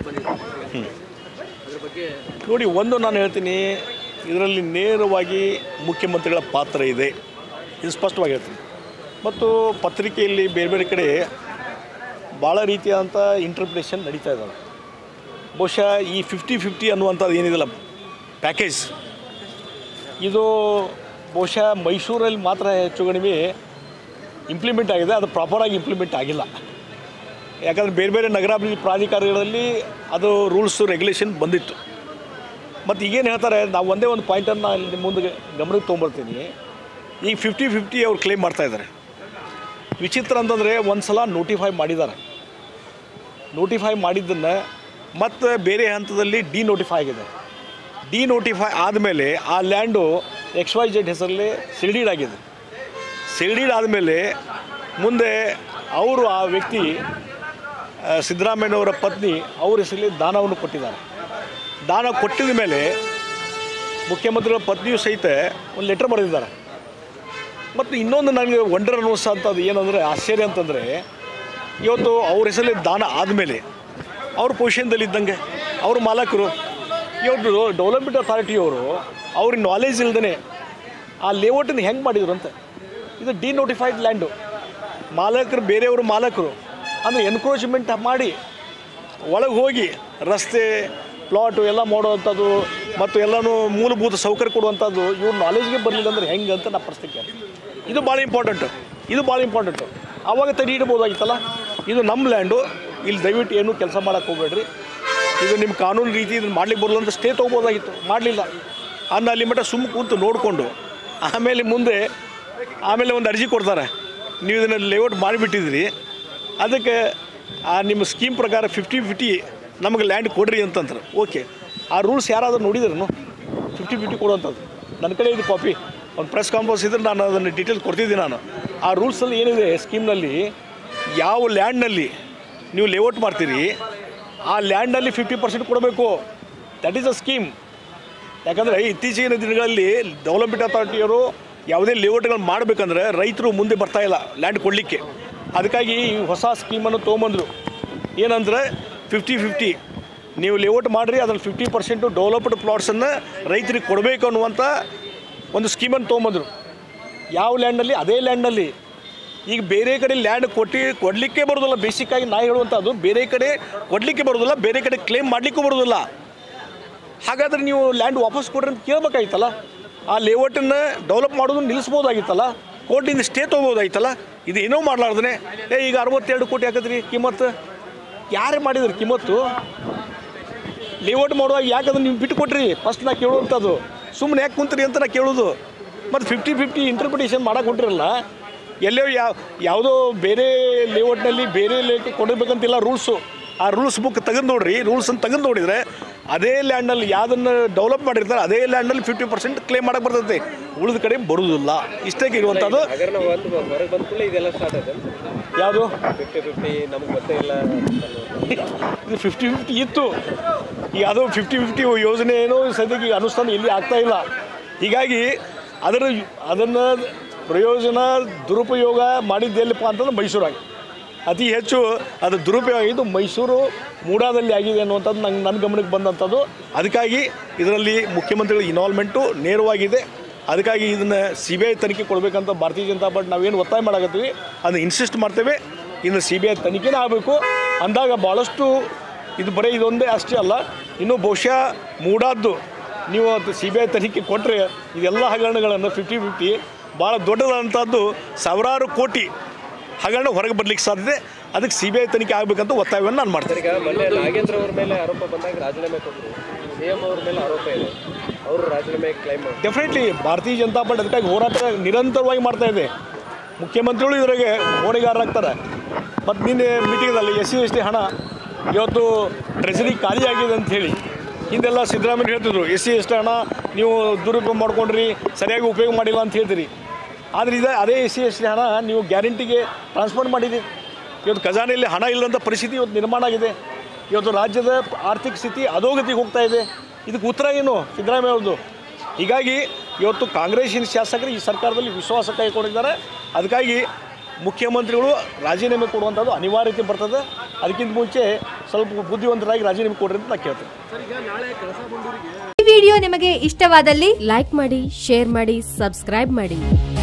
ಬಂದಿದೆ ಅದ್ರ ಬಗ್ಗೆ ನೋಡಿ ಒಂದು ನಾನು ಹೇಳ್ತೀನಿ ಇದರಲ್ಲಿ ನೇರವಾಗಿ ಮುಖ್ಯಮಂತ್ರಿಗಳ ಪಾತ್ರ ಇದೆ ಇದು ಸ್ಪಷ್ಟವಾಗಿ ಹೇಳ್ತೀನಿ ಮತ್ತು ಪತ್ರಿಕೆಯಲ್ಲಿ ಬೇರೆ ಬೇರೆ ಕಡೆ ಭಾಳ ರೀತಿಯಾದಂಥ ಇಂಟರ್ಪ್ರಿಟೇಷನ್ ನಡೀತಾ ಇದ್ದಾವೆ ಬಹುಶಃ ಈ ಫಿಫ್ಟಿ ಫಿಫ್ಟಿ ಅನ್ನುವಂಥದ್ದು ಏನಿದೆಲ್ಲ ಪ್ಯಾಕೇಜ್ ಇದು ಬಹುಶಃ ಮೈಸೂರಲ್ಲಿ ಮಾತ್ರ ಹೆಚ್ಚು ಕಡಿಮೆ ಇಂಪ್ಲಿಮೆಂಟ್ ಆಗಿದೆ ಅದು ಪ್ರಾಪರಾಗಿ ಇಂಪ್ಲಿಮೆಂಟ್ ಆಗಿಲ್ಲ ಯಾಕಂದರೆ ಬೇರೆ ಬೇರೆ ನಗರಾಭಿವೃದ್ಧಿ ಪ್ರಾಧಿಕಾರಗಳಲ್ಲಿ ಅದು ರೂಲ್ಸು ರೆಗ್ಯುಲೇಷನ್ ಬಂದಿತ್ತು ಮತ್ತು ಈಗೇನು ಹೇಳ್ತಾರೆ ನಾವು ಒಂದೇ ಒಂದು ಪಾಯಿಂಟನ್ನು ಇಲ್ಲಿ ನಿಮ್ಮ ಮುಂದೆ ಗಮನಕ್ಕೆ ತೊಗೊಂಬರ್ತೀನಿ ಈಗ ಫಿಫ್ಟಿ ಫಿಫ್ಟಿ ಅವ್ರು ಕ್ಲೇಮ್ ಮಾಡ್ತಾ ಇದ್ದಾರೆ ವಿಚಿತ್ರ ಅಂತಂದರೆ ಒಂದು ಸಲ ನೋಟಿಫೈ ಮಾಡಿದ್ದಾರೆ ನೋಟಿಫೈ ಮಾಡಿದ್ದನ್ನು ಮತ್ತು ಬೇರೆ ಹಂತದಲ್ಲಿ ಡಿ ನೋಟಿಫೈ ಆಗಿದೆ ಡಿ ನೋಟಿಫೈ ಆದಮೇಲೆ ಆ ಲ್ಯಾಂಡು ಎಕ್ಸ್ ವೈ ಜೆಡ್ ಹೆಸರಲ್ಲಿ ಸಿಲ್ಡೀಡ್ ಆಗಿದೆ ಸಿಲ್ಡೀಡ್ ಆದಮೇಲೆ ಮುಂದೆ ಅವರು ಆ ವ್ಯಕ್ತಿ ಆ, ಸಿದ್ದರಾಮಯ್ಯನವರ ಪತ್ನಿ ಅವ್ರ ಹೆಸರಲ್ಲಿ ದಾನವನ್ನು ಕೊಟ್ಟಿದ್ದಾರೆ ದಾನ ಕೊಟ್ಟಿದ ಮೇಲೆ ಮುಖ್ಯಮಂತ್ರಿಗಳ ಪತ್ನಿಯು ಸಹಿತ ಒಂದು ಲೆಟರ್ ಬರೆದಿದ್ದಾರೆ ಮತ್ತು ಇನ್ನೊಂದು ನನಗೆ ವಂಡರ್ ಅನ್ನಿಸೋಂಥದ್ದು ಏನಂದರೆ ಆಶ್ಚರ್ಯ ಅಂತಂದರೆ ಇವತ್ತು ಅವ್ರ ಹೆಸರಲ್ಲಿ ದಾನ ಆದಮೇಲೆ ಅವ್ರ ಪೊಸಿಷನ್ದಲ್ಲಿ ಇದ್ದಂಗೆ ಅವ್ರ ಮಾಲಕರು ಇವತ್ತು ಡೆವಲಪ್ಮೆಂಟ್ ಅಥಾರಿಟಿಯವರು ಅವ್ರಿಗೆ ನಾಲೆಜ್ ಇಲ್ದೇ ಆ ಲೇಔಟನ್ನು ಹೆಂಗೆ ಮಾಡಿದ್ರು ಅಂತ ಇದು ಡಿನೋಟಿಫೈಡ್ ಲ್ಯಾಂಡು ಮಾಲಕರು ಬೇರೆಯವರು ಮಾಲಕರು ಅಂದರೆ ಎನ್ಕ್ರೋಚ್ಮೆಂಟ್ ಮಾಡಿ ಒಳಗೆ ಹೋಗಿ ರಸ್ತೆ ಪ್ಲಾಟು ಎಲ್ಲ ಮಾಡುವಂಥದ್ದು ಮತ್ತು ಎಲ್ಲನೂ ಮೂಲಭೂತ ಸೌಕರ್ಯ ಕೊಡುವಂಥದ್ದು ಇವ್ರ ನಾಲೆಜ್ಗೆ ಬರಲಿಲ್ಲ ಅಂದ್ರೆ ಹೆಂಗೆ ಅಂತ ನಾ ಪ್ರಶ್ನೆ ಕೇಳ್ತೀನಿ ಇದು ಭಾಳ ಇಂಪಾರ್ಟೆಂಟು ಇದು ಭಾಳ ಇಂಪಾರ್ಟೆಂಟು ಆವಾಗ ತಡೆ ಇಡ್ಬೋದಾಗಿತ್ತಲ್ಲ ಇದು ನಮ್ಮ ಲ್ಯಾಂಡು ಇಲ್ಲಿ ದಯವಿಟ್ಟು ಏನೂ ಕೆಲಸ ಮಾಡೋಕ್ಕೆ ಹೋಗ್ಬೇಡ್ರಿ ಇದು ನಿಮ್ಮ ಕಾನೂನು ರೀತಿ ಇದನ್ನು ಮಾಡ್ಲಿಕ್ಕೆ ಬರಲ್ಲ ಅಂತ ಸ್ಟೇ ತೊಗೋಬೋದಾಗಿತ್ತು ಮಾಡಲಿಲ್ಲ ಅನ್ನ ಅಲ್ಲಿ ಮಟ್ಟ ಸುಮ್ಮ ಕೂತು ನೋಡಿಕೊಂಡು ಆಮೇಲೆ ಮುಂದೆ ಆಮೇಲೆ ಒಂದು ಅರ್ಜಿ ಕೊಡ್ತಾರೆ ನೀವು ಇದನ್ನು ಲೇಔಟ್ ಮಾಡಿಬಿಟ್ಟಿದ್ರಿ ಅದಕ್ಕೆ ಆ ನಿಮ್ಮ ಸ್ಕೀಮ್ ಪ್ರಕಾರ ಫಿಫ್ಟಿ ಫಿಫ್ಟಿ ನಮಗೆ ಲ್ಯಾಂಡ್ ಕೊಡ್ರಿ ಅಂತಂತಾರೆ ಓಕೆ ಆ ರೂಲ್ಸ್ ಯಾರಾದರೂ ನೋಡಿದ್ರೂ ಫಿಫ್ಟಿ ಫಿಫ್ಟಿ ಕೊಡುವಂಥದ್ದು ನನ್ನ ಕಡೆ ಇದು ಕಾಪಿ ಒಂದು ಪ್ರೆಸ್ ಕಾನ್ಫರೆನ್ಸ್ ಇದ್ರೆ ನಾನು ಅದನ್ನು ಡೀಟೇಲ್ ಕೊಡ್ತಿದ್ದೀನಿ ನಾನು ಆ ರೂಲ್ಸಲ್ಲಿ ಏನಿದೆ ಸ್ಕೀಮ್ನಲ್ಲಿ ಯಾವ ಲ್ಯಾಂಡ್ನಲ್ಲಿ ನೀವು ಲೇಔಟ್ ಮಾಡ್ತೀರಿ ಆ ಲ್ಯಾಂಡಲ್ಲಿ ಫಿಫ್ಟಿ ಪರ್ಸೆಂಟ್ ಕೊಡಬೇಕು ದಟ್ ಈಸ್ ಅ ಸ್ಕೀಮ್ ಯಾಕಂದರೆ ಇತ್ತೀಚಿನ ದಿನಗಳಲ್ಲಿ ಡೆವಲಪ್ಮೆಂಟ್ ಅಥಾರಿಟಿಯವರು ಯಾವುದೇ ಲೇಔಟ್ಗಳು ಮಾಡಬೇಕಂದ್ರೆ ರೈತರು ಮುಂದೆ ಬರ್ತಾ ಇಲ್ಲ ಲ್ಯಾಂಡ್ ಕೊಡಲಿಕ್ಕೆ ಅದಕ್ಕಾಗಿ ಈ ಹೊಸ ಸ್ಕೀಮನ್ನು ತೊಗೊಂಬಂದರು ಏನಂದರೆ ಫಿಫ್ಟಿ ಫಿಫ್ಟಿ ನೀವು ಲೇಔಟ್ ಮಾಡಿರಿ ಅದ್ರಲ್ಲಿ ಫಿಫ್ಟಿ ಪರ್ಸೆಂಟು ಡೆವಲಪ್ಡ್ ಪ್ಲಾಟ್ಸನ್ನು ರೈತರಿಗೆ ಕೊಡಬೇಕು ಅನ್ನುವಂಥ ಒಂದು ಸ್ಕೀಮನ್ನು ತೊಗೊಂಬಂದರು ಯಾವ ಲ್ಯಾಂಡಲ್ಲಿ ಅದೇ ಲ್ಯಾಂಡಲ್ಲಿ ಈಗ ಬೇರೆ ಕಡೆ ಲ್ಯಾಂಡ್ ಕೊಟ್ಟು ಕೊಡಲಿಕ್ಕೆ ಬರೋದಿಲ್ಲ ಬೇಸಿಕ್ಕಾಗಿ ನಾ ಹೇಳುವಂಥದ್ದು ಬೇರೆ ಕಡೆ ಕೊಡಲಿಕ್ಕೆ ಬರೋದಿಲ್ಲ ಬೇರೆ ಕಡೆ ಕ್ಲೇಮ್ ಮಾಡಲಿಕ್ಕೂ ಬರೋದಿಲ್ಲ ಹಾಗಾದ್ರೆ ನೀವು ಲ್ಯಾಂಡ್ ವಾಪಸ್ ಕೊಡ್ರಿ ಅಂತ ಕೇಳ್ಬೇಕಾಗಿತ್ತಲ್ಲ ಆ ಲೇಔಟನ್ನು ಡೆವಲಪ್ ಮಾಡೋದು ನಿಲ್ಲಿಸ್ಬೋದಾಗಿತ್ತಲ್ಲ ಕೋರ್ಟಿಂದ ಸ್ಟೇ ತೊಗೋಬೋದಾಗಿತ್ತಲ್ಲ ಇದು ಏನೋ ಮಾಡ್ಲಾರ್ದೇ ಏ ಈಗ ಅರವತ್ತೆರಡು ಕೋಟಿ ಹಾಕದ್ರಿ ಕಿಮ್ಮತ್ತು ಯಾರೇ ಮಾಡಿದ್ರಿ ಕಿಮ್ಮತ್ತು ಲೇಔಟ್ ಮಾಡುವಾಗ ಯಾಕೆ ಅದನ್ನು ನೀವು ಬಿಟ್ಟು ಕೊಟ್ರಿ ಫಸ್ಟ್ ನಾ ಕೇಳುವಂಥದ್ದು ಸುಮ್ಮನೆ ಯಾಕೆ ಕುಂತ್ರಿ ಅಂತ ನಾ ಕೇಳೋದು ಮತ್ತು ಫಿಫ್ಟಿ ಫಿಫ್ಟಿ ಇಂಟರ್ಪ್ರಿಟೇಷನ್ ಮಾಡಕ್ಕೆ ಹೊಂಟಿರಲ್ಲ ಎಲ್ಲೋ ಯಾವ ಯಾವುದೋ ಬೇರೆ ಲೇಔಟ್ನಲ್ಲಿ ಬೇರೆ ಲೇಔಟ್ ಕೊಡಬೇಕಂತಿಲ್ಲ ರೂಲ್ಸು ಆ ರೂಲ್ಸ್ ಬುಕ್ ತೆಗೆದು ನೋಡ್ರಿ ರೂಲ್ಸನ್ನು ತೆಗೆದು ನೋಡಿದರೆ ಅದೇ ಲ್ಯಾಂಡಲ್ಲಿ ಯಾವುದನ್ನು ಡೆವಲಪ್ ಮಾಡಿರ್ತಾರೆ ಅದೇ ಲ್ಯಾಂಡಲ್ಲಿ ಫಿಫ್ಟಿ ಪರ್ಸೆಂಟ್ ಕ್ಲೇಮ್ ಮಾಡಕ್ಕೆ ಬರ್ತೈತೆ ಉಳಿದ ಕಡೆ ಬರುವುದಿಲ್ಲ ಇಷ್ಟೇ ಇರುವಂಥದ್ದು ಹಗರಣ ಒಂದು ಹೊರಗೆ ಬಂದ ಕೂಡಲೇ ಇದೆಲ್ಲ ಸ್ಟಾರ್ಟ್ ಆಯ್ತು ಯಾವುದು ಫಿಫ್ಟಿ ಫಿಫ್ಟಿ ನಮಗೆ ಗೊತ್ತೇ ಇಲ್ಲ ಇದು ಫಿಫ್ಟಿ ಫಿಫ್ಟಿ ಇತ್ತು ಈಗ ಅದು ಫಿಫ್ಟಿ ಫಿಫ್ಟಿ ಯೋಜನೆ ಏನೋ ಸದ್ಯಕ್ಕೆ ಈಗ ಅನುಷ್ಠಾನ ಇಲ್ಲಿ ಆಗ್ತಾ ಇಲ್ಲ ಹೀಗಾಗಿ ಅದರ ಅದನ್ನು ಪ್ರಯೋಜನ ದುರುಪಯೋಗ ಮಾಡಿದ್ದೆಲ್ಲಪ್ಪ ಅಂತಂದ್ರೆ ಮೈಸೂರಾಗಿ ಅತಿ ಹೆಚ್ಚು ಅದು ದುರುಪಯೋಗ ಆಗಿದ್ದು ಮೈಸೂರು ಮೂಡಾದಲ್ಲಿ ಆಗಿದೆ ಅನ್ನುವಂಥದ್ದು ನಂಗೆ ನನ್ನ ಗಮನಕ್ಕೆ ಬಂದಂಥದ್ದು ಅದಕ್ಕಾಗಿ ಇದರಲ್ಲಿ ಮುಖ್ಯಮಂತ್ರಿಗಳ ಇನ್ವಾಲ್ವ್ಮೆಂಟು ನೇರವಾಗಿದೆ ಅದಕ್ಕಾಗಿ ಇದನ್ನು ಸಿ ಬಿ ಐ ತನಿಖೆ ಕೊಡಬೇಕಂತ ಭಾರತೀಯ ಜನತಾ ಪಾರ್ಟಿ ನಾವೇನು ಒತ್ತಾಯ ಮಾಡಕತ್ತೀವಿ ಅದನ್ನು ಇನ್ಸಿಸ್ಟ್ ಮಾಡ್ತೇವೆ ಇನ್ನು ಸಿ ಬಿ ಐ ತನಿಖೆನೇ ಆಗಬೇಕು ಅಂದಾಗ ಭಾಳಷ್ಟು ಇದು ಬರೀ ಇದೊಂದೇ ಅಷ್ಟೇ ಅಲ್ಲ ಇನ್ನು ಬಹುಶಃ ಮೂಡಾದ್ದು ನೀವು ಸಿ ಬಿ ಐ ತನಿಖೆ ಕೊಟ್ಟರೆ ಇದೆಲ್ಲ ಹಗರಣಗಳನ್ನು ಫಿಫ್ಟಿ ಫಿಫ್ಟಿ ಭಾಳ ದೊಡ್ಡದಾದಂಥದ್ದು ಸಾವಿರಾರು ಕೋಟಿ ಹಗರಣ ಹೊರಗೆ ಬರಲಿಕ್ಕೆ ಸಾಧ್ಯತೆ ಅದಕ್ಕೆ ಸಿ ಬಿ ಐ ತನಿಖೆ ಆಗಬೇಕಂತ ಒತ್ತಾಯವನ್ನು ನಾನು ಮಾಡ್ತೇನೆ ಈಗ ಮೊನ್ನೆ ನಾಗೇಂದ್ರ ಅವ್ರ ಮೇಲೆ ಆರೋಪ ಬಂದಾಗ ರಾಜೀನಾಮೆ ಕೊಟ್ಟರು ಸಿ ಎಂ ಅವ್ರ ಮೇಲೆ ಆರೋಪ ಇದೆ ಅವರು ರಾಜೀನಾಮೆ ಕ್ಲೈಮ್ ಮಾಡಿ ಡೆಫಿನೆಟ್ಲಿ ಭಾರತೀಯ ಜನತಾ ಪಾರ್ಟಿ ಅದಕ್ಕಾಗಿ ಹೋರಾಟ ನಿರಂತರವಾಗಿ ಮಾಡ್ತಾ ಇದೆ ಮುಖ್ಯಮಂತ್ರಿಗಳು ಇದ್ರಾಗೆ ಹೊಣೆಗಾರರಾಗ್ತಾರೆ ಮತ್ತು ನಿನ್ನೆ ಮೀಟಿಂಗ್ನಲ್ಲಿ ಎಸ್ ಸಿ ಎಸ್ ಟಿ ಹಣ ಇವತ್ತು ಟ್ರೆಸರಿ ಖಾಲಿ ಆಗಿದೆ ಅಂತ ಹೇಳಿ ಹಿಂದೆಲ್ಲ ಸಿದ್ದರಾಮಯ್ಯ ಹೇಳ್ತಿದ್ರು ಎಸ್ ಸಿ ಎಸ್ ಟಿ ಹಣ ನೀವು ದುರುಪಯೋಗ ಮಾಡ್ಕೊಂಡ್ರಿ ಸರಿಯಾಗಿ ಉಪಯೋಗ ಮಾಡಿಲ್ಲ ಅಂತ ಹೇಳ್ತೀರಿ ಆದರೆ ಇದು ಅದೇ ಎಸ್ ಸಿ ಎಸ್ ಟಿ ಹಣ ನೀವು ಗ್ಯಾರಂಟಿಗೆ ಟ್ರಾನ್ಸ್ಫರ್ ಮಾಡಿರಿ ಇವತ್ತು ಖಜಾನೆಯಲ್ಲಿ ಹಣ ಇಲ್ಲದಂಥ ಪರಿಸ್ಥಿತಿ ಇವತ್ತು ನಿರ್ಮಾಣ ಆಗಿದೆ ಇವತ್ತು ರಾಜ್ಯದ ಆರ್ಥಿಕ ಸ್ಥಿತಿ ಅಧೋಗತಿಗೆ ಹೋಗ್ತಾ ಇದೆ ಇದಕ್ಕೆ ಉತ್ತರ ಏನು ಸಿದ್ದರಾಮಯ್ಯ ಅವ್ರದ್ದು ಹೀಗಾಗಿ ಇವತ್ತು ಕಾಂಗ್ರೆಸ್ಸಿನ ಶಾಸಕರು ಈ ಸರ್ಕಾರದಲ್ಲಿ ವಿಶ್ವಾಸ ಕೈಗೊಂಡಿದ್ದಾರೆ ಅದಕ್ಕಾಗಿ ಮುಖ್ಯಮಂತ್ರಿಗಳು ರಾಜೀನಾಮೆ ಕೊಡುವಂಥದ್ದು ಅನಿವಾರ್ಯತೆ ಬರ್ತದೆ ಅದಕ್ಕಿಂತ ಮುಂಚೆ ಸ್ವಲ್ಪ ಬುದ್ಧಿವಂತರಾಗಿ ರಾಜೀನಾಮೆ ಕೊಡ್ರಿ ಅಂತ ನಾನು ಕೇಳ್ತೀನಿ ಸರ್ ಈಗ ನಾಳೆ ಕೆಲಸ ಬಂದವರಿಗೆ ಈ ವಿಡಿಯೋ ನಿಮಗೆ ಇಷ್ಟವಾದಲ್ಲಿ ಲೈಕ್ ಮಾಡಿ ಶೇರ್ ಮಾಡಿ ಸಬ್ಸ್ಕ್ರೈಬ್ ಮಾಡಿ